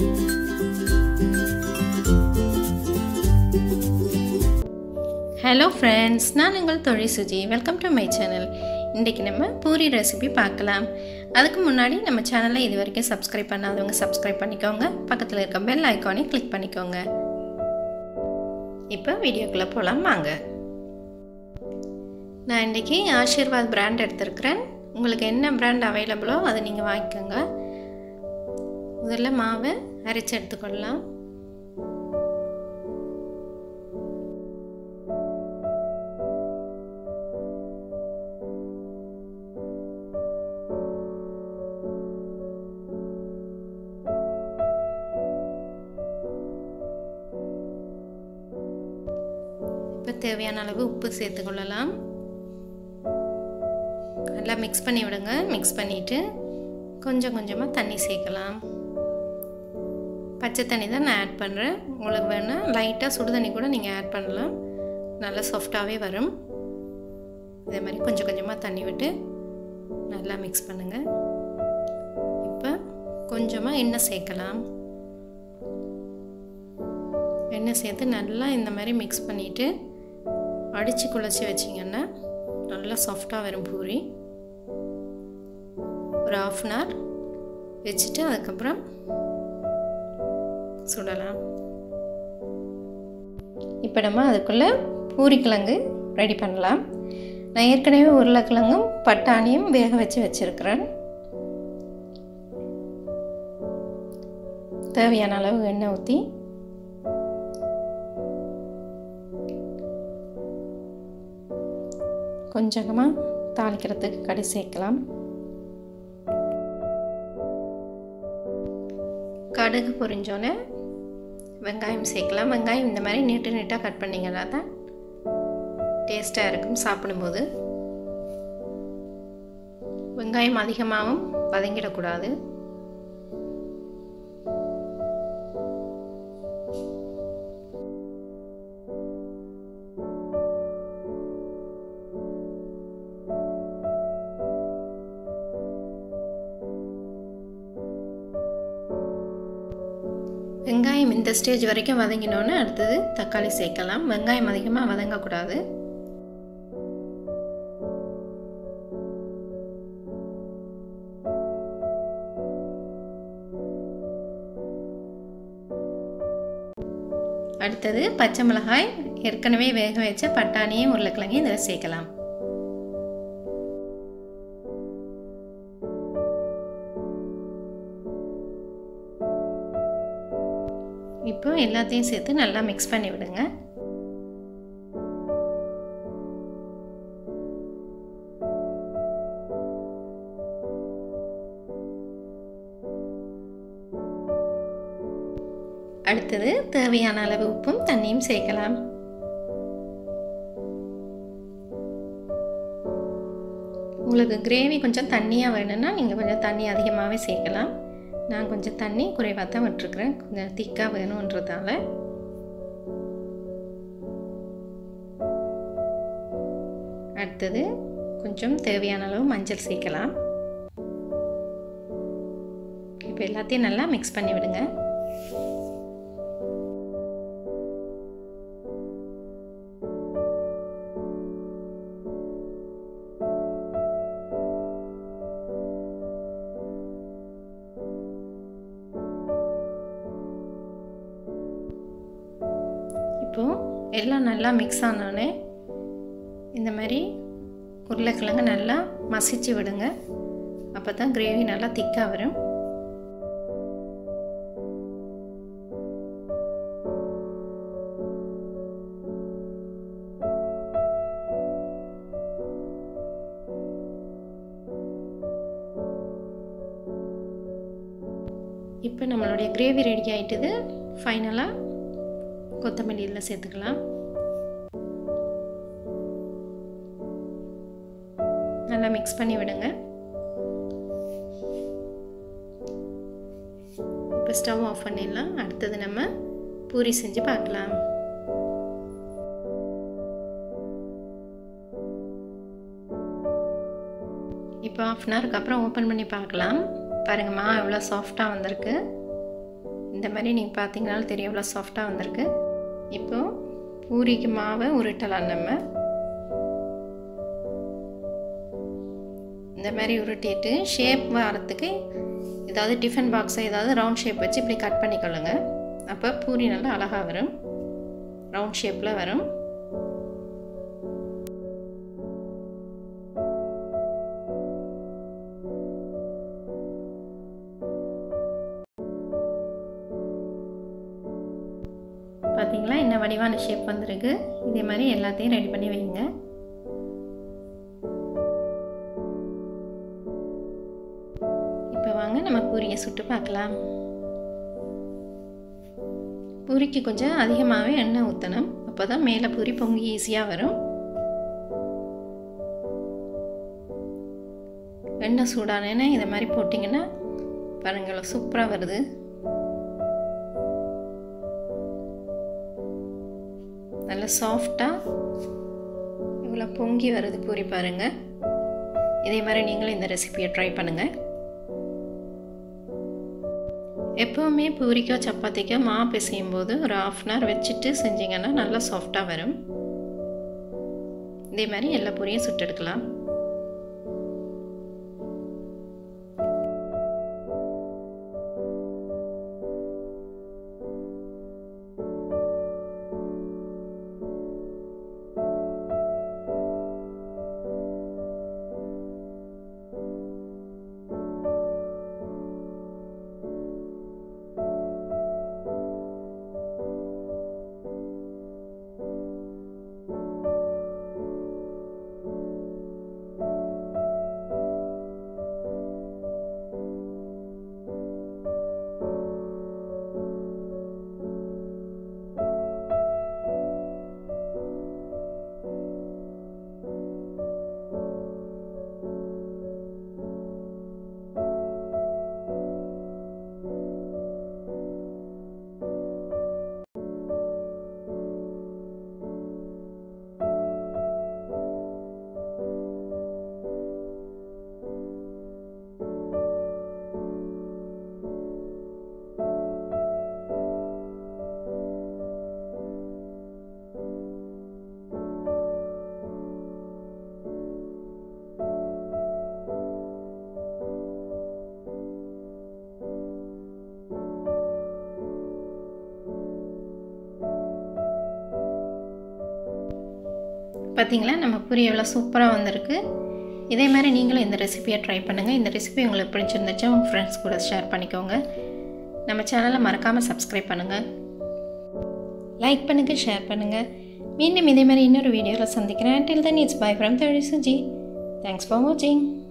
hello friends நான் உங்கள் தொழில் Suji welcome to my channel இன்றைக்கி நம்ம பூரி ரெசிபி பார்க்கலாம் அதுக்கு முன்னாடி நம்ம சேனலை இது வரைக்கும் சப்ஸ்கிரைப் பண்ணாதவங்க சப்ஸ்கிரைப் பண்ணிக்கோங்க பக்கத்தில் இருக்க பெல் ஐக்கானை கிளிக் பண்ணிக்கோங்க இப்போ வீடியோக்குள்ளே போகலாம் வாங்க நான் இன்றைக்கி ஆஷீர்வாத் பிராண்ட் எடுத்திருக்கிறேன் உங்களுக்கு என்ன பிராண்ட் அவைலபிளோ அதை நீங்கள் வாங்கிக்கோங்க முதல்ல மாவை அரைச்சி எடுத்துக்கொள்ளலாம் இப்போ தேவையான அளவு உப்பு சேர்த்துக்கொள்ளலாம் நல்லா மிக்ஸ் பண்ணி விடுங்க மிக்ஸ் பண்ணிவிட்டு கொஞ்சம் கொஞ்சமாக தண்ணி சேர்க்கலாம் பச்சை தண்ணி தான் நான் ஆட் பண்ணுறேன் உங்களுக்கு வேணால் லைட்டாக சுடு தண்ணி கூட நீங்கள் ஆட் பண்ணலாம் நல்லா சாஃப்டாகவே வரும் இதே மாதிரி கொஞ்சம் கொஞ்சமாக தண்ணி விட்டு நல்லா மிக்ஸ் பண்ணுங்கள் இப்போ கொஞ்சமாக எண்ணெய் சேர்க்கலாம் எண்ணெய் சேர்த்து நல்லா இந்த மாதிரி மிக்ஸ் பண்ணிவிட்டு அடித்து குழச்சி வச்சிங்கன்னா நல்லா சாஃப்டாக வரும் பூரி ஒரு ஆஃப் அன் ஹவர் வச்சுட்டு அதுக்கப்புறம் சுடலாம் இப்போ நம்ம அதுக்குள்ளே பூரிக்கிழங்கு ரெடி பண்ணலாம் நான் ஏற்கனவே உருளைக்கிழங்கும் பட்டாணியும் வேக வச்சு வச்சுருக்கிறேன் தேவையான அளவு எண்ணெய் ஊற்றி கொஞ்சமாக தாளிக்கிறதுக்கு கடை சேர்க்கலாம் கடுகு பொரிஞ்சோன்னே வெங்காயம் சேர்க்கலாம் வெங்காயம் இந்த மாதிரி நீட்டு நீட்டாக கட் பண்ணிங்கன்னா தான் டேஸ்ட்டாக இருக்கும் சாப்பிடும்போது வெங்காயம் அதிகமாகவும் வதங்கிடக்கூடாது வெங்காயம் இந்த ஸ்டேஜ் வரைக்கும் வதங்கினோன்னு அடுத்தது தக்காளி சேர்க்கலாம் வெங்காயம் அதிகமாக வதங்கக்கூடாது அடுத்தது பச்சை மிளகாய் ஏற்கனவே வேக வச்ச பட்டாணியும் உருளைக்கிழங்கையும் இதில் சேர்க்கலாம் இப்போ எல்லாத்தையும் சேர்த்து நல்லா மிக்ஸ் பண்ணி விடுங்க அடுத்தது தேவையான அளவு உப்பும் தண்ணியும் சேர்க்கலாம் உங்களுக்கு கிரேவி கொஞ்சம் தண்ணியாக வேணும்னா நீங்கள் கொஞ்சம் தண்ணி அதிகமாகவே சேர்க்கலாம் நான் கொஞ்சம் தண்ணி குறைவாக தான் விட்டுருக்குறேன் கொஞ்சம் திக்காக வேணுன்றதால அடுத்தது கொஞ்சம் தேவையான அளவு மஞ்சள் சேர்க்கலாம் இப்போ எல்லாத்தையும் நல்லா மிக்ஸ் பண்ணி விடுங்க இப்போது எல்லாம் நல்லா மிக்ஸ் ஆனோடனே இந்த மாதிரி உருளைக்கிழங்கு நல்லா மசிச்சு விடுங்க அப்போ தான் கிரேவி நல்லா திக்காக வரும் இப்போ நம்மளுடைய கிரேவி ரெடி ஆகிட்டுது ஃபைனலாக கொத்தமல்லி இதில் சேர்த்துக்கலாம் நல்லா மிக்ஸ் பண்ணி விடுங்க இப்போ ஸ்டவ் ஆஃப் பண்ணிடலாம் அடுத்தது நம்ம பூரி செஞ்சு பார்க்கலாம் இப்போ ஆஃப் அன் ஹவருக்கு அப்புறம் ஓப்பன் பண்ணி பார்க்கலாம் பாருங்கம்மா எவ்வளோ சாஃப்டாக வந்திருக்கு இந்த மாதிரி நீங்கள் பார்த்தீங்கனாலும் தெரியும் எவ்வளோ சாஃப்டாக வந்திருக்கு இப்போது பூரிக்கு மாவை உருட்டலாம் நம்ம இந்த மாதிரி உருட்டிட்டு ஷேப் வரத்துக்கு ஏதாவது டிஃபன் பாக்ஸை ஏதாவது ரவுண்ட் ஷேப் வச்சு இப்படி கட் பண்ணிக்கொள்ளுங்க அப்போ பூரி நல்லா அழகாக வரும் ரவுண்ட் ஷேப்பில் வரும் பார்த்தீங்களா என்ன வடிவான ஷேப் வந்திருக்கு இதே மாதிரி எல்லாத்தையும் ரெடி பண்ணி வைங்க இப்போ வாங்க நம்ம பூரியை சுட்டு பார்க்கலாம் பூரிக்கு கொஞ்சம் அதிகமாகவே எண்ணெய் ஊற்றணும் அப்போ தான் மேலே பூரி பொங்கி ஈஸியாக வரும் எண்ணெய் சூடானேன்னு இதை மாதிரி போட்டிங்கன்னா பாருங்கள் சூப்பராக வருது நல்லா சாஃப்டாக இவ்வளோ பொங்கி வருது பூரி பாருங்கள் இதே மாதிரி நீங்களும் இந்த ரெசிபியை ட்ரை பண்ணுங்கள் எப்போவுமே பூரிக்கோ சப்பாத்திக்கோ மா பிசையும் போது ஒரு ஆஃப் அன் ஹவர் வச்சுட்டு செஞ்சிங்கன்னா நல்லா சாஃப்டாக வரும் இதே மாதிரி எல்லா பூரியும் சுட்டெடுக்கலாம் பார்த்திங்களா நம்ம பூரி எவ்வளோ சூப்பராக வந்திருக்கு இதே மாதிரி நீங்களும் இந்த ரெசிபியை ட்ரை பண்ணுங்கள் இந்த ரெசிபி உங்களுக்கு பிடிச்சிருந்துச்சா உங்கள் ஃப்ரெண்ட்ஸ் கூட ஷேர் பண்ணிக்கோங்க நம்ம சேனலை மறக்காமல் சப்ஸ்கிரைப் பண்ணுங்கள் லைக் பண்ணுங்கள் ஷேர் பண்ணுங்கள் மீண்டும் இதே மாதிரி இன்னொரு வீடியோவில் சந்திக்கிறேன் till then it's bye from தழி சுஜி தேங்க்ஸ் ஃபார் வாட்சிங்